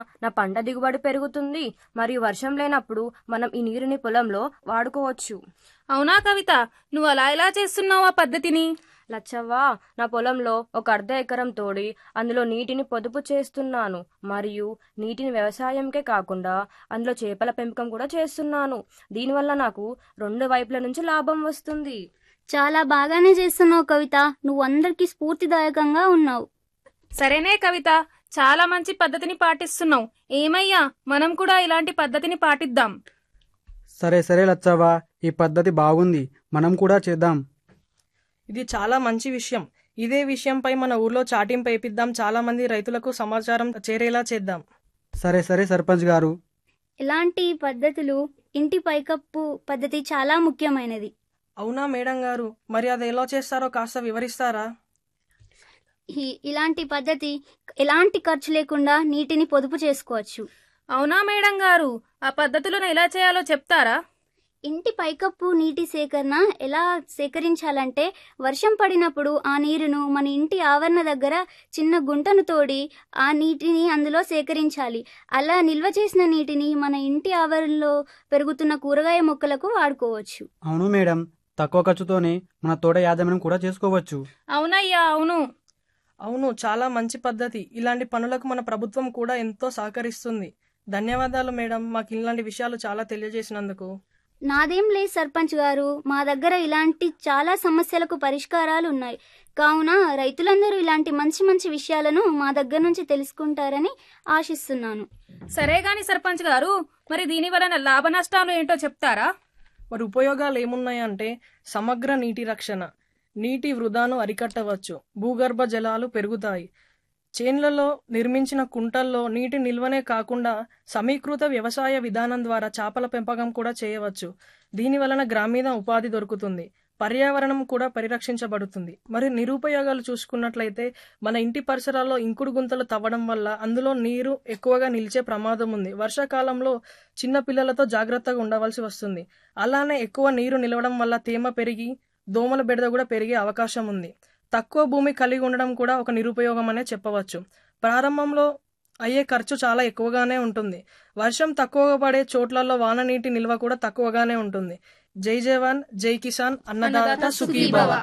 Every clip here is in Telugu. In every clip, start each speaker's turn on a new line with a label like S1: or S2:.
S1: నా పంట దిగుబడి పెరుగుతుంది మరియు వర్షం లేనప్పుడు మనం ఈ నీరుని పొలంలో వాడుకోవచ్చు
S2: అవునా కవిత నువ్వు అలా ఎలా చేస్తున్నావు ఆ పద్ధతిని
S1: లచ్చవ్వ నా పొలంలో ఒక అర్ధ ఎకరం తోడి అందులో నీటిని పొదుపు చేస్తున్నాను మరియు నీటిని వ్యవసాయంకే కాకుండా అందులో చేపల పెంపకం కూడా చేస్తున్నాను దీనివల్ల నాకు రెండు వైపుల నుంచి లాభం వస్తుంది
S3: చాలా బాగానే చేస్తున్నావు కవిత నువ్వు అందరికీ స్ఫూర్తిదాయకంగా ఉన్నావు
S2: సరేనే కవిత చాలా మంచి పద్ధతిని పాటిస్తున్నావు ఏమయ్యా మనం కూడా ఇలాంటి పద్ధతిని పాటిద్దాం
S4: సరే సరే లచ్చవ్వ ఈ పద్ధతి బాగుంది మనం కూడా చేద్దాం
S5: ఇది చాలా మంచి విషయం ఇదే విషయంపై మన ఊర్లో చాటింపు వేపిద్దాం చాలా మంది రైతులకు సమాచారం చేరేలా చేద్దాం
S4: సరే సరే సర్పంచ్ గారు
S3: ఇలాంటి పద్ధతులు ఇంటి పైకప్పు పద్ధతి చాలా ముఖ్యమైనది
S5: అవునా మేడం గారు మరి అది ఎలా చేస్తారో కాస్త వివరిస్తారా
S3: ఈ- ఇలాంటి పద్ధతి ఎలాంటి ఖర్చు లేకుండా నీటిని పొదుపు చేసుకోవచ్చు
S2: అవునా మేడం గారు ఆ పద్ధతులను ఎలా చేయాలో చెప్తారా
S3: ఇంటి పైకప్పు నీటి సేకరణ ఎలా సేకరించాలంటే వర్షం పడినప్పుడు ఆ నీరును మన ఇంటి ఆవరణ దగ్గర చిన్న గుంటను తోడి ఆ నీటిని అందులో సేకరించాలి అలా నిల్వ చేసిన నీటిని మన ఇంటి ఆవరణలో పెరుగుతున్న కూరగాయ మొక్కలకు వాడుకోవచ్చు
S4: అవును మేడం తక్కువ ఖర్చుతోనే మన తోట యాజమాన్యం కూడా చేసుకోవచ్చు
S2: అవునయ్యా అవును
S5: అవును చాలా మంచి పద్ధతి ఇలాంటి పనులకు మన ప్రభుత్వం కూడా ఎంతో సహకరిస్తుంది ధన్యవాదాలు మేడం మాకు ఇలాంటి విషయాలు చాలా తెలియజేసినందుకు
S3: నాదేం లేదు సర్పంచ్ గారు మా దగ్గర ఇలాంటి చాలా సమస్యలకు పరిష్కారాలు ఉన్నాయి కావున రైతులందరూ ఇలాంటి మంచి మంచి విషయాలను మా దగ్గర నుంచి తెలుసుకుంటారని ఆశిస్తున్నాను
S2: సరే గాని సర్పంచ్ గారు మరి దీని వలన లాభ నష్టాలు ఏంటో చెప్తారా
S5: మరి ఉపయోగాలు ఏమున్నాయంటే సమగ్ర నీటి రక్షణ నీటి వృధాను అరికట్టవచ్చు భూగర్భ జలాలు పెరుగుతాయి చేన్లలో నిర్మించిన కుంటల్లో నీటి నిల్వనే కాకుండా సమీకృత వ్యవసాయ విధానం ద్వారా చేపల పెంపకం కూడా చేయవచ్చు దీని వలన గ్రామీణ ఉపాధి దొరుకుతుంది పర్యావరణం కూడా పరిరక్షించబడుతుంది మరి నిరుపయోగాలు చూసుకున్నట్లయితే మన ఇంటి పరిసరాల్లో ఇంకుడు గుంతలు తవ్వడం వల్ల అందులో నీరు ఎక్కువగా నిలిచే ప్రమాదం ఉంది వర్షాకాలంలో చిన్న పిల్లలతో జాగ్రత్తగా ఉండవలసి వస్తుంది అలానే ఎక్కువ నీరు నిలవడం వల్ల తేమ పెరిగి దోమల బెడద కూడా పెరిగే అవకాశం ఉంది తక్కువ భూమి కలిగి ఉండడం కూడా ఒక నిరుపయోగం అనే చెప్పవచ్చు ప్రారంభంలో అయ్యే ఖర్చు చాలా ఎక్కువగానే ఉంటుంది వర్షం తక్కువగా పడే చోట్లలో వాన నీటి నిల్వ కూడా తక్కువగానే ఉంటుంది జై జవాన్ జై కిసాన్ అన్నదాత సుఖీభవ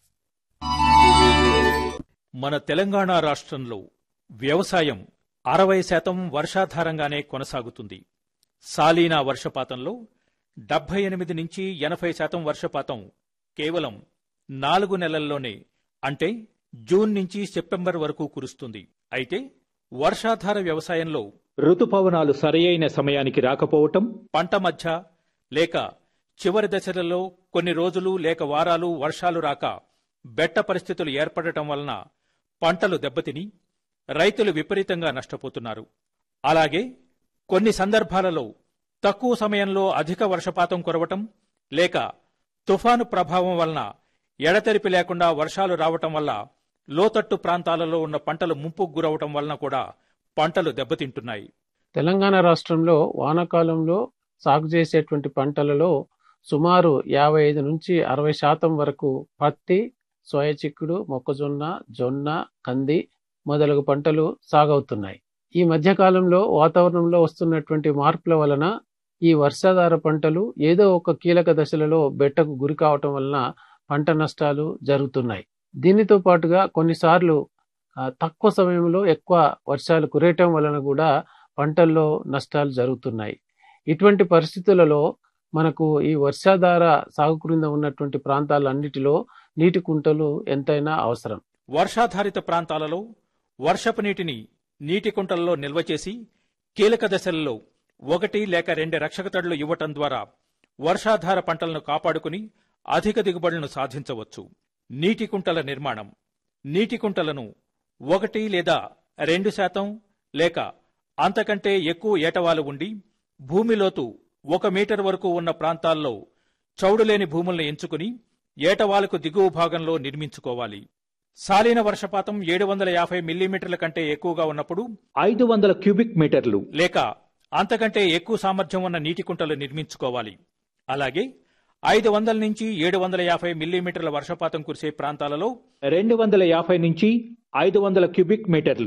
S6: మన తెలంగాణ రాష్ట్రంలో వ్యవసాయం అరవై శాతం వర్షాధారంగానే కొనసాగుతుంది సాలీనా వర్షపాతంలో డెబ్బై ఎనిమిది నుంచి ఎనభై శాతం వర్షపాతం కేవలం నాలుగు నెలల్లోనే అంటే జూన్ నుంచి సెప్టెంబర్ వరకు కురుస్తుంది అయితే వర్షాధార వ్యవసాయంలో ఋతుపవనాలు సరియైన సమయానికి రాకపోవటం పంట మధ్య లేక చివరి దశలలో కొన్ని రోజులు లేక వారాలు వర్షాలు రాక బెట్ట పరిస్థితులు ఏర్పడటం వలన పంటలు దెబ్బతిని రైతులు విపరీతంగా నష్టపోతున్నారు అలాగే కొన్ని సందర్భాలలో తక్కువ సమయంలో అధిక వర్షపాతం కురవటం లేక తుఫాను ప్రభావం వలన ఎడతెరిపి లేకుండా వర్షాలు రావటం వల్ల లోతట్టు ప్రాంతాలలో ఉన్న పంటలు ముంపుకు గురవటం వలన కూడా పంటలు దెబ్బతింటున్నాయి
S7: తెలంగాణ రాష్ట్రంలో వానాకాలంలో సాగు చేసేటువంటి పంటలలో సుమారు యాభై ఐదు నుంచి అరవై శాతం వరకు పత్తి సోయ చిక్కుడు మొక్కజొన్న జొన్న కంది మొదలగు పంటలు సాగవుతున్నాయి ఈ మధ్యకాలంలో వాతావరణంలో వస్తున్నటువంటి మార్పుల వలన ఈ వర్షాధార పంటలు ఏదో ఒక కీలక దశలలో బెట్టకు గురి కావటం వలన పంట నష్టాలు జరుగుతున్నాయి దీనితో పాటుగా కొన్నిసార్లు ఆ, తక్కువ సమయంలో ఎక్కువ వర్షాలు కురేయటం వలన కూడా పంటల్లో నష్టాలు జరుగుతున్నాయి ఇటువంటి పరిస్థితులలో మనకు ఈ వర్షాధార సాగు క్రింద ఉన్నటువంటి ప్రాంతాలన్నిటిలో నీటి కుంటలు ఎంతైనా అవసరం
S6: వర్షాధారిత ప్రాంతాలలో వర్షపు నీటిని నీటి కుంటల్లో నిల్వ చేసి కీలక దశలలో ఒకటి లేక రెండు రక్షక తడులు ఇవ్వటం ద్వారా వర్షాధార పంటలను కాపాడుకుని అధిక దిగుబడులను సాధించవచ్చు నీటి కుంటల నిర్మాణం నీటి కుంటలను ఒకటి లేదా రెండు శాతం లేక అంతకంటే ఎక్కువ ఏటవాలు ఉండి భూమిలోతు ఒక మీటర్ వరకు ఉన్న ప్రాంతాల్లో చౌడులేని భూములను ఎంచుకుని ఏటవాలకు దిగువ భాగంలో నిర్మించుకోవాలి సాలీన వర్షపాతం ఏడు వందల యాభై మిల్లీమీటర్ల కంటే ఎక్కువగా ఉన్నప్పుడు
S8: ఐదు వందల క్యూబిక్ మీటర్లు
S6: లేక అంతకంటే ఎక్కువ సామర్థ్యం ఉన్న నీటి కుంటలు నిర్మించుకోవాలి అలాగే ఐదు వందల నుంచి ఏడు వందల యాభై మిల్లీమీటర్ల వర్షపాతం కురిసే ప్రాంతాలలో
S8: రెండు వందల యాభై నుంచి ఐదు వందల క్యూబిక్ మీటర్లు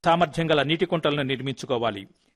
S6: సామర్థ్యం గల నీటి కుంటలను నిర్మించుకోవాలి